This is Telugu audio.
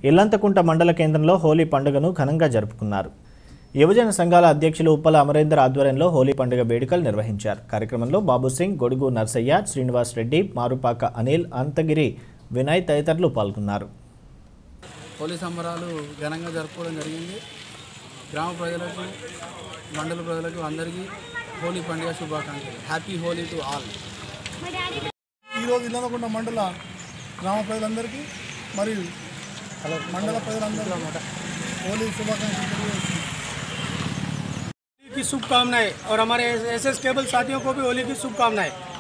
ఇల్లంతకుంట మండల కేంద్రంలో హోలీ పండుగను ఘనంగా జరుపుకున్నారు యువజన సంఘాల అధ్యక్షులు ఉప్పల అమరేందర్ ఆధ్వర్యంలో హోలీ పండుగ వేడుకలు నిర్వహించారు కార్యక్రమంలో బాబు సింగ్ గొడుగు నర్సయ్య శ్రీనివాస్ రెడ్డి మారుపాక అనిల్ అంతగిరి వినయ్ తదితరులు పాల్గొన్నారు హోలీ సంబరాలు ఘనంగా జరుపుకోవడం జరిగింది గ్రామ ప్రజలకు మండల ప్రజలకు అందరికీ హోలీ పండుగ శుభాకాంక్షలు హ్యాపీ హోలీ టు ఆల్ ఈరోజు ఇల్లనకొండ మండల గ్రామ ప్రజలందరికీ మరియు మండల ప్రజలందరికీ హోలీ శుభాకాంక్షలు తెలియజేస్తున్నాను की शुभकामनाएं और हमारे एस एस केबल साथियों को भी होली की शुभकामनाएं